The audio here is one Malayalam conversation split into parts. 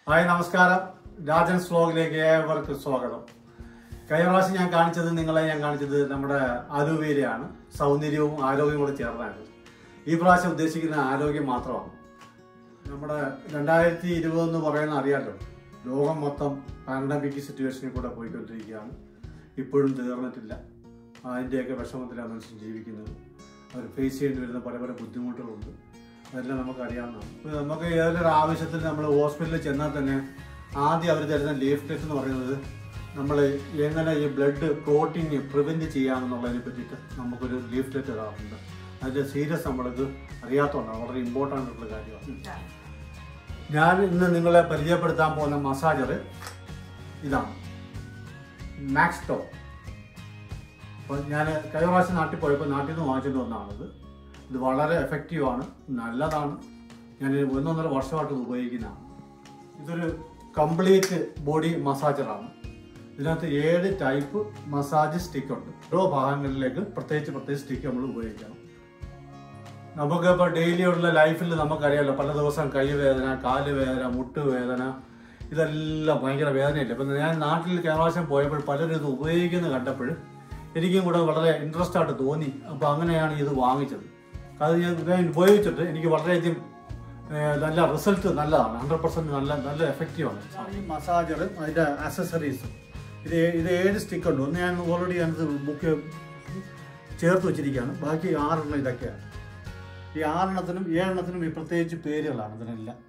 ഹായ് നമസ്കാരം രാജൻസ് വ്ലോഗിലേക്ക് ഏവർക്കും സ്വാഗതം കഴിഞ്ഞ പ്രാവശ്യം ഞാൻ കാണിച്ചത് നിങ്ങളെ ഞാൻ കാണിച്ചത് നമ്മുടെ ആലുവയിലെയാണ് സൗന്ദര്യവും ആരോഗ്യവും കൂടെ ചേർന്നാണ് ഈ പ്രാവശ്യം ഉദ്ദേശിക്കുന്ന ആരോഗ്യം മാത്രമാണ് നമ്മുടെ രണ്ടായിരത്തി ഇരുപത് എന്ന് പറയുന്ന അറിയാലോ ലോകം മൊത്തം പാൻഡമിക് സിറ്റുവേഷനിൽ കൂടെ പോയിക്കൊണ്ടിരിക്കുകയാണ് ഇപ്പോഴും തീർന്നിട്ടില്ല അതിൻ്റെയൊക്കെ വിഷമത്തിലാണ് മനുഷ്യൻ ജീവിക്കുന്നത് അവർ ഫേസ് ചെയ്യേണ്ടി വരുന്ന പല പല ബുദ്ധിമുട്ടുകളുണ്ട് അതെല്ലാം നമുക്കറിയാവുന്നതാണ് ഇപ്പോൾ നമുക്ക് ഏതൊരു ആവശ്യത്തിന് നമ്മൾ ഹോസ്പിറ്റലിൽ ചെന്നാൽ തന്നെ ആദ്യം അവർ തരുന്ന ലീഫ്ലെറ്റ് എന്ന് പറയുന്നത് നമ്മൾ എങ്ങനെ ഈ ബ്ലഡ് ക്ലോട്ടിങ് പ്രിവെൻറ്റ് ചെയ്യാമെന്നുള്ളതിനെ പറ്റിയിട്ട് നമുക്കൊരു ലീഫ്ലെറ്റ് തരാറുണ്ട് അതിൻ്റെ സീരിയസ് നമ്മൾക്ക് അറിയാത്തതുകൊണ്ടാണ് വളരെ ഇമ്പോർട്ടൻ്റ് ആയിട്ടുള്ള കാര്യമാണ് ഞാൻ ഇന്ന് നിങ്ങളെ പരിചയപ്പെടുത്താൻ പോകുന്ന മസാജർ ഇതാണ് മാക്സ് ടോപ്പ് അപ്പോൾ ഞാൻ കഴിഞ്ഞ പ്രാവശ്യം നാട്ടിൽ പോയപ്പോൾ നാട്ടിൽ നിന്ന് വാങ്ങിച്ചിട്ട് വന്നതാണിത് ഇത് വളരെ എഫക്റ്റീവാണ് നല്ലതാണ് ഞാൻ ഒന്നൊന്നര വർഷമായിട്ട് ഇത് ഉപയോഗിക്കുന്നതാണ് ഇതൊരു കംപ്ലീറ്റ് ബോഡി മസാജറാണ് ഇതിനകത്ത് ഏഴ് ടൈപ്പ് മസാജ് സ്റ്റിക്ക് ഉണ്ട് ഓരോ ഭാഗങ്ങളിലേക്ക് പ്രത്യേകിച്ച് പ്രത്യേകിച്ച് സ്റ്റിക്ക് നമ്മൾ ഉപയോഗിക്കണം നമുക്ക് ഇപ്പോൾ ഡെയിലി ഉള്ള ലൈഫിൽ നമുക്കറിയാലോ പല ദിവസം കൈ വേദന കാല് വേദന മുട്ട് വേദന ഇതെല്ലാം ഭയങ്കര വേദനയില്ല ഇപ്പം ഞാൻ നാട്ടിൽ കേരളാശം പോയപ്പോൾ പലരും ഇത് ഉപയോഗിക്കുന്നത് കണ്ടപ്പോൾ എനിക്കും കൂടെ വളരെ ഇൻട്രസ്റ്റ് ആയിട്ട് തോന്നി അപ്പോൾ അങ്ങനെയാണ് ഇത് വാങ്ങിച്ചത് അത് ഞാൻ ഞാൻ ഉപയോഗിച്ചിട്ട് എനിക്ക് വളരെയധികം ഏഹ്, നല്ല റിസൾട്ട് നല്ലതാണ് ഹൺഡ്രഡ് പെർസെൻറ്റ് നല്ല നല്ല എഫക്റ്റീവാണ് ഈ മസാജർ അതിൻ്റെ അക്സസറീസ് ഇത് ഏ- ഇത് ഏഴ് സ്റ്റിക്ക് ഉണ്ട് ഒന്ന് ഞാൻ ഓൾറെഡി ഞാനത് ബുക്ക് ചേർത്ത് വെച്ചിരിക്കുകയാണ് ബാക്കി ആറെണ്ണം ഇതൊക്കെയാണ് ഈ ആറെണ്ണത്തിനും ഏഴെണ്ണത്തിനും ഈ പ്രത്യേകിച്ച് പേരുകളാണ് ഇതിനെല്ലാം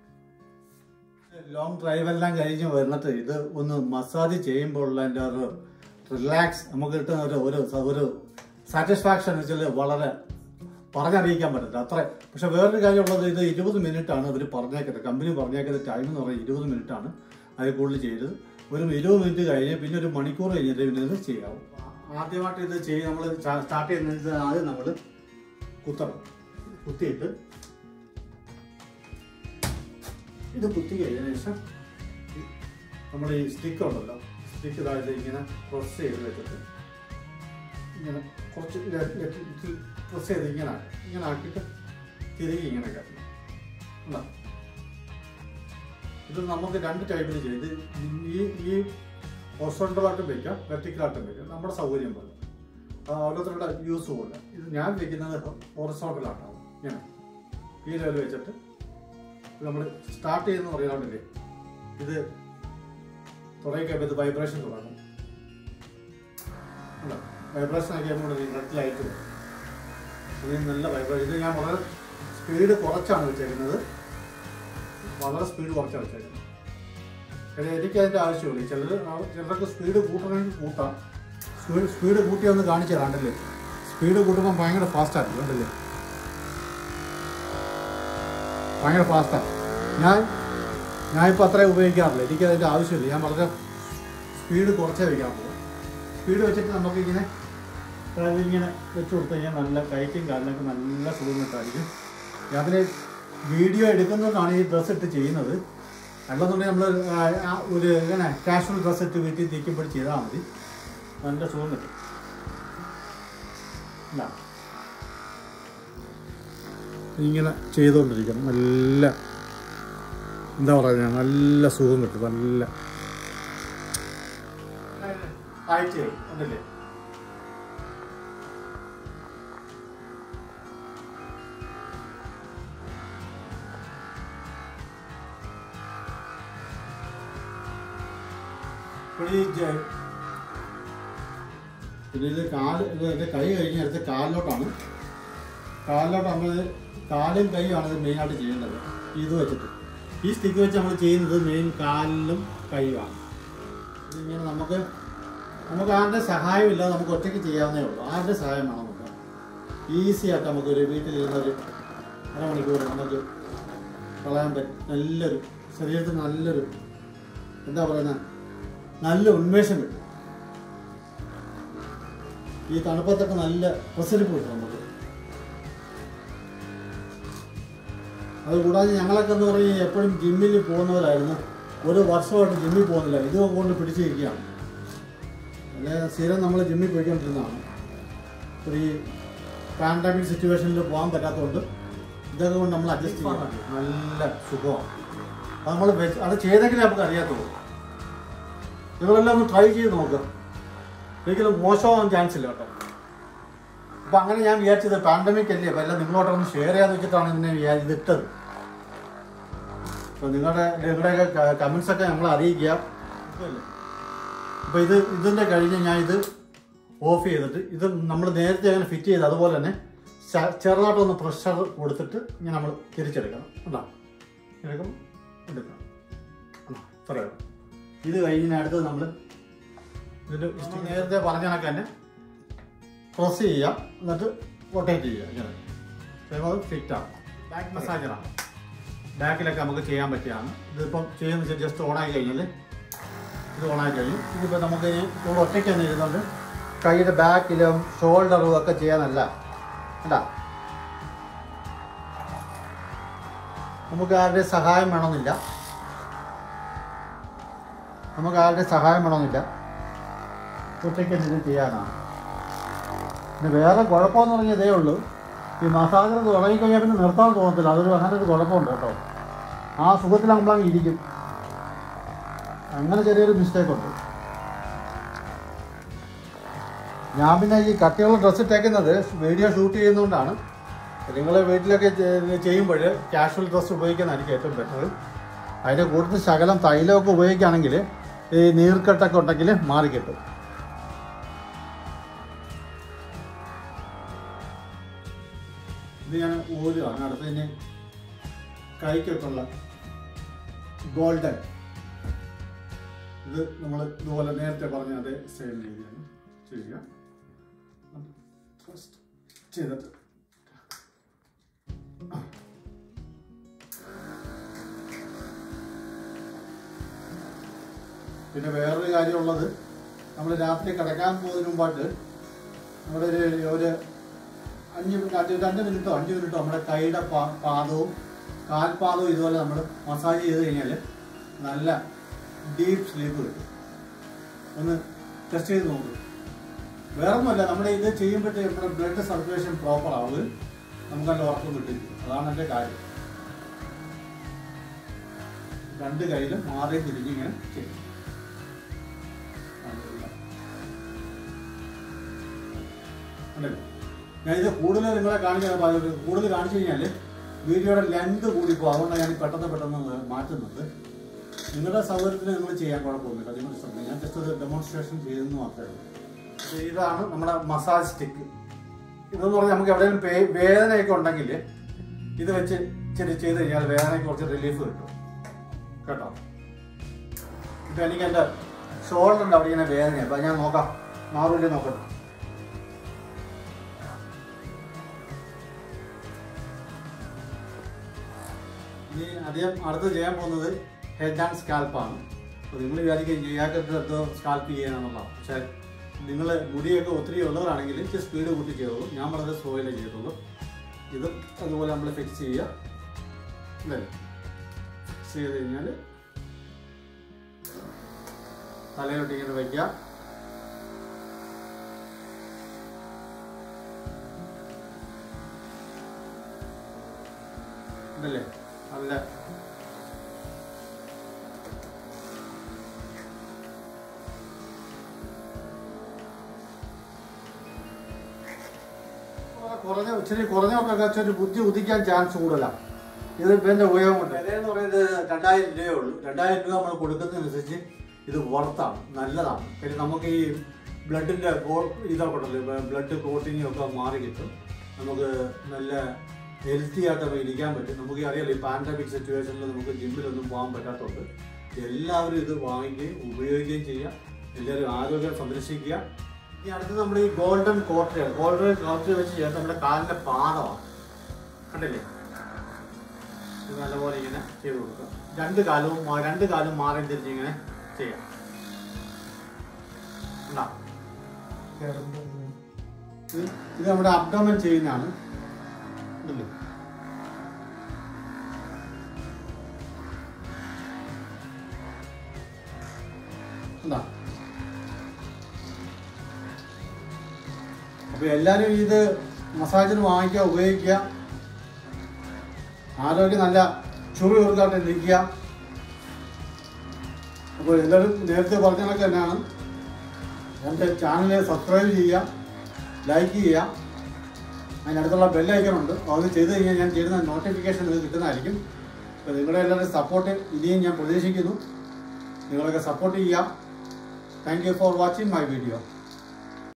ലോങ് ഡ്രൈവ് എല്ലാം കഴിഞ്ഞ് വന്നിട്ട് ഇത് ഒന്ന് മസാജ് ചെയ്യുമ്പോൾ ഉള്ള അതിൻ്റെ ഒരു റിലാക്സ് നമുക്ക് കിട്ടുന്ന ഒരു ഒരു സ- ഒരു സാറ്റിസ്ഫാക്ഷൻ വെച്ചാൽ വളരെ പറഞ്ഞറിയിക്കാൻ പറ്റില്ല അത്ര പക്ഷെ വേറൊരു കാര്യമുള്ളത് ഇത് ഇരുപത് മിനിറ്റ് ആണ് അവർ പറഞ്ഞേക്കുന്നത് കമ്പനി പറഞ്ഞേക്കുന്ന ടൈം എന്ന് പറയുന്നത് ഇരുപത് മിനിറ്റ് ആണ് അതിൽ കൂടുതൽ ചെയ്തത് ഒരു ഇരുപത് മിനിറ്റ് കഴിഞ്ഞ് പിന്നെ ഒരു മണിക്കൂർ കഴിഞ്ഞിട്ട് പിന്നെ ഇത് ചെയ്യാവും ആദ്യമായിട്ട് ഇത് ചെയ്ത് നമ്മൾ സ്റ്റാർട്ട് ചെയ്യുന്നത് ആദ്യം നമ്മൾ കുത്തണം കുത്തിയിട്ട് ഇത് കുത്തി കഴിഞ്ഞതിന് ശേഷം നമ്മൾ ഈ സ്റ്റിക്ക് ഉണ്ടല്ലോ സ്റ്റിക്ക് ഇതായത് ഇങ്ങനെ പ്രസ് ചെയ്ത് വെച്ചിട്ട് ഇങ്ങനെ കുറച്ച് പ്രസ് ചെയ്ത് ഇങ്ങനെ ആക്കി. ഇങ്ങനെ ആക്കിയിട്ട് തിരികെ ഇങ്ങനെ കയറ്റണം ഉണ്ടോ? ഇത് നമുക്ക് രണ്ട് ടൈപ്പിൽ ചെയ്ത് ഈ ഈ ഹൊറിസോണ്ടലായിട്ടും വെക്കാം വെർട്ടിക്കലായിട്ടും വെക്കാം നമ്മുടെ സൗകര്യം പോലെ ആ, ഓരോരുത്തരുടെ യൂസ് പോലെ ഇത് ഞാൻ വെക്കുന്നത് ഹൊറിസോണ്ടലായിട്ടാണ് ഇങ്ങനെ ഈ ലെവൽ വെച്ചിട്ട് നമ്മൾ സ്റ്റാർട്ട് ചെയ്യുന്ന പറയാണ്ടില്ലേ ഇത് തുടങ്ങിക്കഴിയുമ്പോൾ ഇത് വൈബ്രേഷൻ തുടങ്ങും വൈബ്രേഷൻ ആക്കി നമ്മൾ റെഡ് ലൈറ്റ് വരും ഇതിന് നല്ല വൈബ്രേഷൻ ഇത് ഞാൻ വളരെ സ്പീഡ് കുറച്ചാണ് വെച്ചേക്കുന്നത് വളരെ സ്പീഡ് കുറച്ചാണ് വെച്ചേക്കുന്നത് കാര്യം എനിക്ക് അതിൻ്റെ ആവശ്യമില്ല ചിലർ ചിലർക്ക് സ്പീഡ് കൂട്ടണമെങ്കിൽ കൂട്ടാം സ്പീഡ് സ്പീഡ് കൂട്ടി ഒന്ന് കാണിച്ചു കണ്ടല്ലേ സ്പീഡ് കൂട്ടുമ്പോൾ ഭയങ്കര ഫാസ്റ്റാണ് കണ്ടല്ലേ ഭയങ്കര ഫാസ്റ്റാണ് ഞാൻ ഞാനിപ്പോൾ അത്രയും ഉപയോഗിക്കാറില്ല എനിക്ക് അതിൻ്റെ ആവശ്യമില്ല ഞാൻ വളരെ സ്പീഡ് കുറച്ചേ വയ്ക്കാറുള്ളൂ സ്പീഡ് വെച്ചിട്ട് നമുക്കിങ്ങനെ അതായത് ഇങ്ങനെ വെച്ച് കൊടുത്തു കഴിഞ്ഞാൽ നല്ല കൈക്കും കാലിനൊക്കെ നല്ല സുഖം കിട്ടായിരിക്കും ഞാൻ പിന്നെ വീഡിയോ എടുക്കുന്നതുകൊണ്ടാണ് ഈ ഡ്രസ്സ് ഇട്ട് ചെയ്യുന്നത് അല്ലെന്നുണ്ടെങ്കിൽ നമ്മൾ ഒരു ഇങ്ങനെ കാഷ്വൽ ഡ്രസ്സ് ഇട്ട് വീട്ടിൽ തീക്കുമ്പോൾ ചെയ്താൽ മതി നല്ല സുഖം കിട്ടും ഇല്ല ഇങ്ങനെ ചെയ്തുകൊണ്ടിരിക്കണം നല്ല എന്താ പറയുക നല്ല സുഖം കിട്ടും നല്ല ആയിട്ട് ഉണ്ടല്ലേ ഇപ്പോൾ ഈ ജ- പിന്നെ ഇത് കാല് ഇത് എൻ്റെ കൈ കഴിഞ്ഞ് അടുത്ത് കാലിലോട്ടാണ് കാലിലോട്ട് നമ്മൾ കാലും കൈയുമാണ് ഇത് മെയിനായിട്ട് ചെയ്യേണ്ടത് ഇത് വെച്ചിട്ട് ഈ സ്റ്റിക്ക് വെച്ച് നമ്മൾ ചെയ്യുന്നത് മെയിൻ കാലിലും കൈയുമാണ് ഇതിങ്ങനെ നമുക്ക് നമുക്ക് ആരുടെ സഹായമില്ലാതെ നമുക്ക് ഒറ്റയ്ക്ക് ചെയ്യാവുന്നേ ഉള്ളൂ ആരുടെ സഹായം വേണം നമുക്ക് ഈസി ആയിട്ട് നമുക്കൊരു വീട്ടിലിരുന്നൊരു അരമണിക്കൂർ നമുക്ക് കളയാൻ പറ്റും നല്ലൊരു ശരീരത്തിന് നല്ലൊരു എന്താ പറയുന്നത് നല്ല ഉന്മേഷം കിട്ടും ഈ തണുപ്പത്തൊക്കെ നല്ല പ്രസരിപ്പ് കിട്ടും നമുക്ക് അതുകൂടാതെ ഞങ്ങളൊക്കെ എന്ന് പറഞ്ഞാൽ എപ്പോഴും ജിമ്മിൽ പോകുന്നവരായിരുന്നു ഒരു വർഷമായിട്ട് ജിമ്മിൽ പോകുന്നില്ല ഇത് കൊണ്ട് പിടിച്ചിരിക്കുകയാണ് അല്ലെ സ്ഥിരം നമ്മൾ ജിമ്മിൽ പോയിക്കൊണ്ടിരുന്നതാണ് ഇപ്പോൾ ഈ പാൻഡമിക് സിറ്റുവേഷനിൽ പോകാൻ പറ്റാത്തതുകൊണ്ട് ഇതൊക്കെ കൊണ്ട് നമ്മൾ അഡ്ജസ്റ്റ് ചെയ്യാൻ പറ്റും നല്ല സുഖമാണ് അത് നമ്മൾ വെച്ച് അത് ചെയ്തെങ്കിലേ നമുക്ക് അറിയാത്തുള്ളൂ നിങ്ങളെല്ലാം ഒന്ന് ട്രൈ ചെയ്ത് നോക്കുക ഒരിക്കലും മോശമാകാൻ ചാൻസ് ഇല്ല കേട്ടോ അപ്പം അങ്ങനെ ഞാൻ വിചാരിച്ചത് പാൻഡമിക് അല്ലേ അപ്പം എല്ലാം നിങ്ങളോട്ടൊന്ന് ഷെയർ ചെയ്യാന്ന് വെച്ചിട്ടാണ് ഇതിനെ വിചാ- ഇത് ഇട്ടത് അപ്പോൾ നിങ്ങളുടെ നിങ്ങളുടെയൊക്കെ കമൻസ് ഒക്കെ നമ്മൾ അറിയിക്കുക അപ്പോൾ ഇത് ഇതിൻ്റെ കഴിഞ്ഞ് ഞാൻ ഇത് ഓഫ് ചെയ്തിട്ട് ഇത് നമ്മൾ നേരത്തെ അങ്ങനെ ഫിറ്റ് ചെയ്ത് അതുപോലെ തന്നെ ചെ- ചെറുതായിട്ടൊന്ന് പ്രഷർ കൊടുത്തിട്ട് ഇങ്ങനെ നമ്മൾ തിരിച്ചെടുക്കണം ഉണ്ടോ എടുക്കും എടുക്കണം ഉണ്ടോ? ഇത്രയും ഇത് കഴിഞ്ഞ അടുത്തത് നമ്മൾ ഇതിൻ്റെ നമ്മൾ നേരത്തെ പറഞ്ഞ കണക്ക് തന്നെ പ്രസ് ചെയ്യാം എന്നിട്ട് റൊട്ടേറ്റ് ചെയ്യുക ഇങ്ങനെ ചിലപ്പോൾ അത് ഫിറ്റ് ആവും ബാക്ക് മസാജറാണ് ബാക്കിലൊക്കെ നമുക്ക് ചെയ്യാൻ പറ്റിയതാണ് ഇതിപ്പം ചെയ്യുന്ന വെച്ചാൽ ജസ്റ്റ് ഓണായി കഴിഞ്ഞാൽ ഇത് ഓണായി കഴിഞ്ഞു ഇതിപ്പോൾ നമുക്ക് ഇനി ഇവിടെ ഒറ്റയ്ക്ക് തന്നെ ഇരുന്നുകൊണ്ട് കൈയുടെ ബാക്കിലും ഷോൾഡറും ഒക്കെ ചെയ്യാനല്ല കണ്ടാ നമുക്ക് ആരുടെ സഹായം വേണമെന്നില്ല നമുക്ക് ആരുടെ സഹായം വേണമെന്നില്ല ഒറ്റയ്ക്ക് തന്നെ ഇത് ചെയ്യാനാണ് പിന്നെ വേറെ കുഴപ്പമെന്ന് പറഞ്ഞാൽ ഇതേ ഉള്ളൂ ഈ മസാജർ തുടങ്ങിക്കഴിഞ്ഞാൽ പിന്നെ നിർത്താൻ തോന്നത്തില്ല അതൊരു അങ്ങനെ ഒരു കുഴപ്പമുണ്ട് കേട്ടോ ആ സുഖത്തിൽ നമ്മളങ്ങ് ഇരിക്കും അങ്ങനെ ചെറിയൊരു മിസ്റ്റേക്ക് ഉണ്ട് ഞാൻ പിന്നെ ഈ കട്ടിയുള്ള ഡ്രസ്സ് ഇട്ടേക്കുന്നത് വീഡിയോ ഷൂട്ട് ചെയ്യുന്നതുകൊണ്ടാണ് നിങ്ങൾ വീട്ടിലൊക്കെ ചെയ്യുമ്പോൾ കാഷ്വൽ ഡ്രസ്സ് ഉപയോഗിക്കുന്നതായിരിക്കും ഏറ്റവും ബെറ്റർ അതിൻ്റെ കൂടുതൽ ശകലം തൈലമൊക്കെ ഉപയോഗിക്കുകയാണെങ്കിൽ ഈ നീർക്കെട്ടൊക്കെ ഉണ്ടെങ്കിൽ മാറിക്കിട്ടും ഇത് ഞാൻ ഊരുവാണ് അടുത്തതിന് കൈക്കൊക്കെ ഉള്ള ഗോൾഡൻ ഇത് നമ്മൾ ഇതുപോലെ നേരത്തെ പറഞ്ഞ അതേ സെയിം രീതിയാണ് ചെയ്യുക ഫസ്റ്റ് ചെയ്തിട്ട് പിന്നെ വേറൊരു കാര്യമുള്ളത് നമ്മൾ രാത്രി കിടക്കാൻ പോകുന്നതിന് മുമ്പായിട്ട് നമ്മുടെ ഒരു ഒരു അഞ്ച് മിനിറ്റ് അഞ്ച് രണ്ട് മിനിറ്റോ അഞ്ച് മിനിറ്റോ നമ്മുടെ കൈയുടെ പാ- പാദവും കാൽപാദവും ഇതുപോലെ നമ്മൾ മസാജ് ചെയ്ത് കഴിഞ്ഞാൽ നല്ല ഡീപ്പ് സ്ലീപ്പ് കിട്ടും ഒന്ന് ടെസ്റ്റ് ചെയ്ത് നോക്കും വേറെ ഒന്നുമല്ല നമ്മുടെ ഇത് ചെയ്യുമ്പോഴത്തേക്ക് നമ്മുടെ ബ്ലഡ് സർക്കുലേഷൻ പ്രോപ്പർ ആവുകയും നമുക്ക് നല്ല ഉറക്കം കിട്ടും അതാണ് എൻ്റെ കാര്യം രണ്ട് കയ്യിലും മാറി തിരിഞ്ഞിങ്ങനെ ചെയ്യും ഉണ്ടല്ലോ ഞാൻ ഇത് കൂടുതൽ നിങ്ങളെ കാണിക്കാൻ കൂടുതൽ കാണിച്ചു കഴിഞ്ഞാൽ വീഡിയോയുടെ ലെങ്ത് കൂടിപ്പോ അതുകൊണ്ടാണ് ഞാൻ പെട്ടെന്ന് പെട്ടെന്ന് മാറ്റുന്നത് നിങ്ങളുടെ സൗകര്യത്തിന് നിങ്ങൾ ചെയ്യാൻ കുഴപ്പമൊന്നുമില്ല നിങ്ങൾ ശ്രദ്ധിക്കുക ഞാൻ ജസ്റ്റ് ഒരു ഡെമോൺസ്ട്രേഷൻ ചെയ്തെന്ന് മാത്രമേ ഉള്ളൂ അപ്പൊ ഇതാണ് നമ്മുടെ മസാജ് സ്റ്റിക്ക് ഇതെന്ന് പറഞ്ഞാൽ നമുക്ക് എവിടെയെങ്കിലും പേ- വേദനയൊക്കെ ഉണ്ടെങ്കിൽ ഇത് വെച്ച് ഇച്ചിരി ചെയ്ത് കഴിഞ്ഞാൽ വേദനയ്ക്ക് കുറച്ച് റിലീഫ് കിട്ടും കേട്ടോ ഇപ്പൊ എനിക്ക് എൻ്റെ ഷോൾഡറിൻ്റെ അവിടെ ഇങ്ങനെ വേദനയാണ് അപ്പൊ ഞാൻ നോക്കാം മാറൂല്ലേ നോക്കട്ടെ ഇനി ആദ്യം അടുത്ത് ചെയ്യാൻ പോകുന്നത് ഹെഡ് ആൻഡ് സ്കാൽപ്പാണ് അപ്പോൾ നിങ്ങൾ വിചാരിക്കും ചെയ്യാക്കത്ത് എന്തോ സ്കാൽപ്പ് ചെയ്യാനാണെന്നുള്ളതാണ് പക്ഷേ നിങ്ങൾ മുടിയൊക്കെ ഒത്തിരി ഉള്ളവരാണെങ്കിൽ ഇച്ചിരി സ്പീഡ് കൂട്ടി ചെയ്തോളൂ ഞാൻ വളരെ സ്ലോയിലേ ചെയ്തോളൂ ഇതും അതുപോലെ നമ്മൾ ഫിക്സ് ചെയ്യുക അല്ലേ ഫിക്സ് ചെയ്ത് കഴിഞ്ഞാൽ തലയിലോട്ട് ഇങ്ങനെ വയ്ക്കുക ഇതല്ലേ നല്ല കുറഞ്ഞ ഇച്ചിരി കുറഞ്ഞവർക്കൊക്കെ ഇച്ചിരി ബുദ്ധി ഉദിക്കാൻ ചാൻസ് കൂടുതലാണ് ഇത് ഇതിന്റെ ഉപയോഗം കൊണ്ട് വില എന്ന് പറയുന്നത് രണ്ടായിരം രൂപയേ ഉള്ളൂ രണ്ടായിരം രൂപ നമ്മൾ കൊടുക്കുന്നതനുസരിച്ച് ഇത് വർത്താണ് നല്ലതാണ് പിന്നെ നമുക്ക് ഈ ബ്ലഡിന്റെ ഇതൊക്കെ ഉണ്ടല്ലോ ബ്ലഡ് കോട്ടിങ് ഒക്കെ മാറി കിട്ടും നമുക്ക് നല്ല ഹെൽത്തി ആയിട്ട് നമുക്ക് ഇരിക്കാൻ പറ്റും നമുക്ക് ഈ അറിയാലോ ഈ പാൻഡമിക് സിറ്റുവേഷനിൽ നമുക്ക് ജിമ്മിലൊന്നും പോകാൻ പറ്റാത്തതുകൊണ്ട് എല്ലാവരും ഇത് വാങ്ങിക്കുകയും ഉപയോഗിക്കുകയും ചെയ്യുക എല്ലാവരും ആരോഗ്യം സംരക്ഷിക്കുക ഇനി അടുത്ത് നമ്മൾ ഈ ഗോൾഡൻ കോട്ടയാണ് ഗോൾഡൻ കോട്ട വെച്ച് ചെയ്യാൻ നമ്മുടെ കാലിന്റെ പാദമാണ് കണ്ടില്ലേ ഇത് നല്ലപോലെ ഇങ്ങനെ ചെയ്ത് കൊടുക്കുക രണ്ട് കാലവും മാ- രണ്ട് കാലും മാറി തിരിച്ച് ഇങ്ങനെ ചെയ്യാം കണ്ടോ? ഇത് ഇത് നമ്മുടെ അബ്ഡോമൻ ചെയ്യുന്നതാണ് ഉണ്ടല്ലോ കണ്ടോ? അപ്പൊ എല്ലാരും ഇത് മസാജിന് വാങ്ങിക്കുക ഉപയോഗിക്കുക ആരോഗ്യം നല്ല ചുറി ഉറുക്കാട്ട് ഇരിക്കുക അപ്പോൾ എല്ലാവരും നേരത്തെ പറഞ്ഞ കണക്ക് തന്നെയാണ് എൻ്റെ ചാനൽ സബ്സ്ക്രൈബ് ചെയ്യുക ലൈക്ക് ചെയ്യുക അതിനടുത്തുള്ള ബെല്ലൈക്കൺ ഉണ്ട് അത് ചെയ്ത് കഴിഞ്ഞാൽ ഞാൻ ചെയ്യുന്ന നോട്ടിഫിക്കേഷൻ നിങ്ങൾക്ക് കിട്ടുന്നതായിരിക്കും അപ്പോൾ നിങ്ങളുടെ എല്ലാവരുടെ സപ്പോർട്ട് ഇനിയും ഞാൻ പ്രതീക്ഷിക്കുന്നു നിങ്ങളൊക്കെ സപ്പോർട്ട് ചെയ്യുക thank you for watching my video